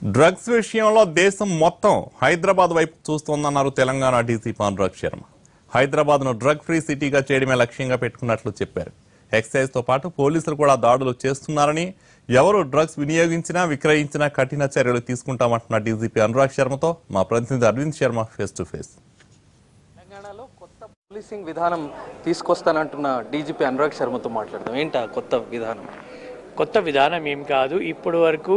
drugs విషయంలో దేశం మొత్తం హైదరాబాద్ వైపు చూస్తోందన్నారు తెలంగాణ డీసీపీ అనురాగ్ శర్మ హైదరాబాద్ ను డ్రగ్ ఫ్రీ సిటీగా చేయడమే లక్ష్యంగా పెట్టుకున్నట్లు చెప్పారు ఎక్సైజ్ తో పాటు పోలీసులు కూడా దాడులు చేస్తున్నారని ఎవరు డ్రగ్స్ వినియోగించినా విక్రయించినా కఠిన చర్యలు తీసుకుంటామంటున్న డీజీపీ అనురాగ్ శర్మతో మా ప్రతినిధి Arvind Sharma face to face తెలంగాణలో కొత్త పోలీసింగ్ విధానం తీసుకొస్తానంటున్న డీజీపీ అనురాగ్ శర్మతో మాట్లాడదాం ఏంటా కొత్త విధానం కొత్త విధానం ఏం కాదు ఇప్పటి వరకు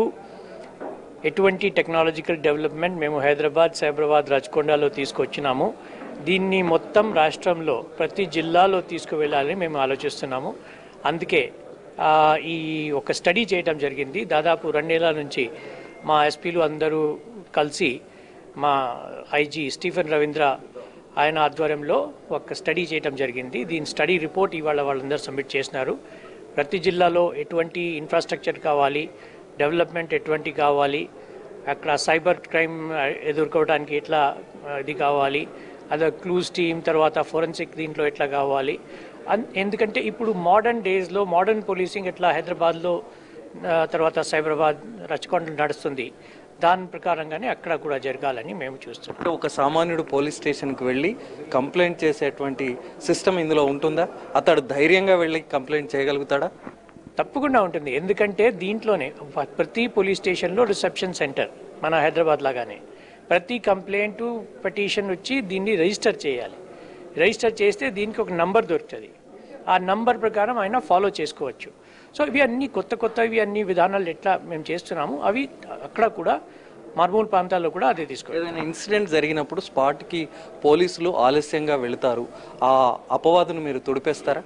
ఎటువంటి టెక్నాలజికల్ డెవలప్మెంట్ మేము హైదరాబాద్ సైబరాబాద్ రాచకొండలో తీసుకొచ్చినాము దీన్ని మొత్తం రాష్ట్రంలో ప్రతి జిల్లాలో తీసుకువెళ్ళాలని మేము ఆలోచిస్తున్నాము అందుకే ఆ, ఈ ఒక స్టడీ చేయడం జరిగింది దాదాపు రెండేళ్ల నుంచి మా ఎస్పీలు అందరూ కలిసి మా ఐజీ స్టీఫెన్ రవీంద్ర ఆయన ఆధ్వర్యంలో ఒక స్టడీ చేయడం జరిగింది దీని స్టడీ రిపోర్ట్ ఇవాళ వాళ్ళందరూ సబ్మిట్ చేసినారు ప్రతి జిల్లాలో ఎటువంటి ఇన్ఫ్రాస్ట్రక్చర్ కావాలి డెవలప్మెంట్ ఎటువంటి కావాలి అక్కడ సైబర్ క్రైమ్ ఎదుర్కోవడానికి ఎట్లా ఆ, ఇది కావాలి అదే క్లూస్ టీమ్ తర్వాత ఫోరెన్సిక్ దీంట్లో ఎట్లా కావాలి అన్- ఎందుకంటే ఇప్పుడు మోడర్న్ డేస్లో మోడర్న్ పోలీసింగ్ ఎట్లా హైదరాబాద్లో ఆ, తర్వాత సైబరాబాద్ రచకొండ నడుస్తుంది దాని ప్రకారంగానే అక్కడ కూడా జరగాలని మేము చూస్తున్నాం అంటే ఒక సామాన్యుడు పోలీస్ స్టేషన్కి వెళ్ళి కంప్లైంట్ చేసేటువంటి సిస్టమ్ ఇందులో ఉంటుందా అతడు ధైర్యంగా వెళ్ళి కంప్లైంట్ చేయగలుగుతాడా తప్పకుండా ఉంటుంది ఎందుకంటే దీంట్లోనే ప- ప్రతి పోలీస్ స్టేషన్లో రిసెప్షన్ సెంటర్ మన హైదరాబాద్ లాగానే ప్రతి కంప్లైంట్ పిటిషన్ వచ్చి దీన్ని రిజిస్టర్ చేయాలి రిజిస్టర్ చేస్తే దీనికి ఒక నంబర్ దొరుకుతుంది ఆ నంబర్ ప్రకారం ఆయన ఫాలో చేసుకోవచ్చు సో ఇవి అన్ని కొత్త కొత్త ఇవి అన్ని విధానాలు ఎట్లా మేము చేస్తున్నాము అవి అక్కడ కూడా మారుమూల ప్రాంతాల్లో కూడా అదే తీసుకోవాలి ఏదైనా ఇన్సిడెంట్ జరిగినప్పుడు స్పాట్కి పోలీసులు ఆలస్యంగా వెళుతారు ఆ అపవాదును మీరు తుడిపేస్తారా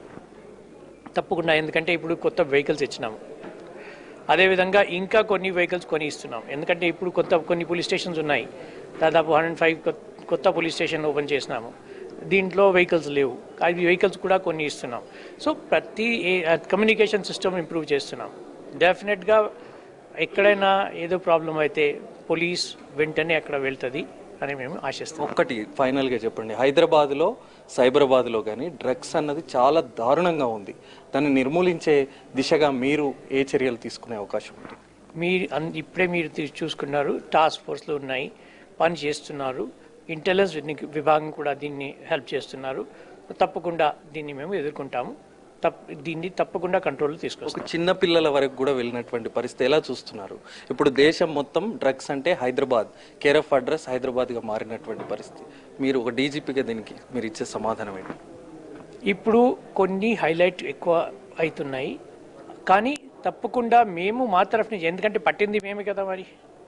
తప్పకుండా ఎందుకంటే ఇప్పుడు కొత్త వెహికల్స్ ఇచ్చినాము అదేవిధంగా ఇంకా కొన్ని వెహికల్స్ కొని ఇస్తున్నాం ఎందుకంటే ఇప్పుడు కొత్త కొన్ని పోలీస్ స్టేషన్స్ ఉన్నాయి దాదాపు హండ్రెడ్ ఫైవ్ కొత్త పోలీస్ స్టేషన్ ఓపెన్ చేసినాము దీంట్లో వెహికల్స్ లేవు అవి వెహికల్స్ కూడా కొన్ని ఇస్తున్నాం సో ప్రతి కమ్యూనికేషన్ సిస్టమ్ ఇంప్రూవ్ చేస్తున్నాం డెఫినెట్గా ఎక్కడైనా ఏదో ప్రాబ్లం అయితే పోలీస్ వెంటనే అక్కడ వెళ్తుంది అని మేము ఆశిస్తాం ఒక్కటి ఫైనల్గా చెప్పండి హైదరాబాద్లో సైబరాబాద్లో కానీ డ్రగ్స్ అన్నది చాలా దారుణంగా ఉంది దాన్ని నిర్మూలించే దిశగా మీరు ఏ చర్యలు తీసుకునే అవకాశం ఉంది మీరు అన్- ఇప్పుడే మీరు తీ- చూసుకున్నారు టాస్క్ ఫోర్స్లు ఉన్నాయి పని చేస్తున్నారు ఇంటెలిజెన్స్ వి- విభాగం కూడా దీన్ని హెల్ప్ చేస్తున్నారు తప్పకుండా దీన్ని మేము ఎదుర్కొంటాము తప్ దీన్ని తప్పకుండా కంట్రోల్ తీసుకొస్తాం ఒక చిన్న పిల్లల వరకు కూడా వెళ్ళినటువంటి పరిస్థితి ఎలా చూస్తున్నారు ఇప్పుడు దేశం మొత్తం డ్రగ్స్ అంటే హైదరాబాద్ కేర్ ఆఫ్ అడ్రస్ హైదరాబాద్గా మారినటువంటి పరిస్థితి మీరు ఒక డీజీపీగా దీనికి మీరు ఇచ్చే సమాధానం ఏంటి ఇప్పుడు కొన్ని హైలైట్ ఎక్కువ అవుతున్నాయి కానీ తప్పకుండా మేము మా తరఫు నుంచి ఎందుకంటే పట్టింది మేమే కదా మరి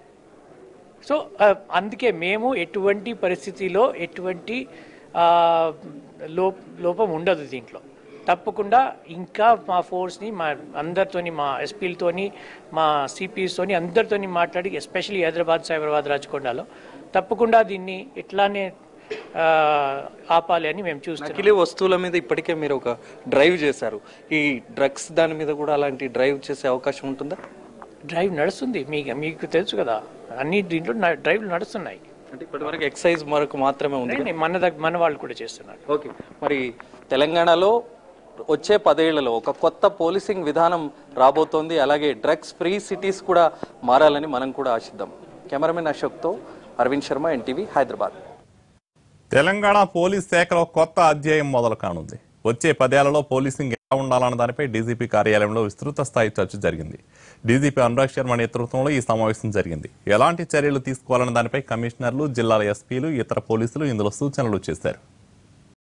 సో ఆ, అందుకే మేము ఎటువంటి పరిస్థితిలో ఎటువంటి ఆ, లో లోపం ఉండదు దీంట్లో తప్పకుండా ఇంకా మా ఫోర్స్ని మా అందరితోని మా ఎస్పీలతోని మా సిపిస్తోని అందరితోని మాట్లాడి ఎస్పెషల్లీ హైదరాబాద్ సైబరాబాద్ రాచకొండలో తప్పకుండా దీన్ని ఇట్లానే ఆ, ఆపాలి అని మేము చూస్తున్నాం నకిలీ వస్తువుల మీద ఇప్పటికే మీరు ఒక డ్రైవ్ చేశారు ఈ డ్రగ్స్ దాని మీద కూడా అలాంటి డ్రైవ్ చేసే అవకాశం ఉంటుందా డ్రైవ్ నడుస్తుంది మీకు మీకు తెలుసు కదా అన్ని దీంట్లో న- డ్రైవ్లు నడుస్తున్నాయి అంటే ఇప్పటివరకు ఎక్సైజ్ వరకు మాత్రమే ఉంది నేను మన దగ్గర మన వాళ్ళు కూడా చేస్తున్నారు ఓకే మరి తెలంగాణలో వచ్చే పదేళ్లలో ఒక కొత్త పోలీసింగ్ విధానం రాబోతోంది అలాగే డ్రగ్స్ ఫ్రీ సిటీస్ కూడా మారాలని మనం కూడా ఆశిద్దాం కెమెరామెన్ అశోక్తో అరవింద్ శర్మ ఎన్టీవీ హైదరాబాద్ తెలంగాణ పోలీస్ శాఖలో కొత్త అధ్యాయం మొదలు కానుంది వచ్చే పదేళ్లలో పోలీసింగ్ ఎలా ఉండాలన్న దానిపై డీజీపీ కార్యాలయంలో విస్తృత స్థాయి చర్చ జరిగింది డీజీపీ అనురాగ్ శర్మ నేతృత్వంలో ఈ సమావేశం జరిగింది ఎలాంటి చర్యలు తీసుకోవాలన్న దానిపై కమిషనర్లు జిల్లాల ఎస్పీలు ఇతర పోలీసులు ఇందులో సూచనలు చేశారు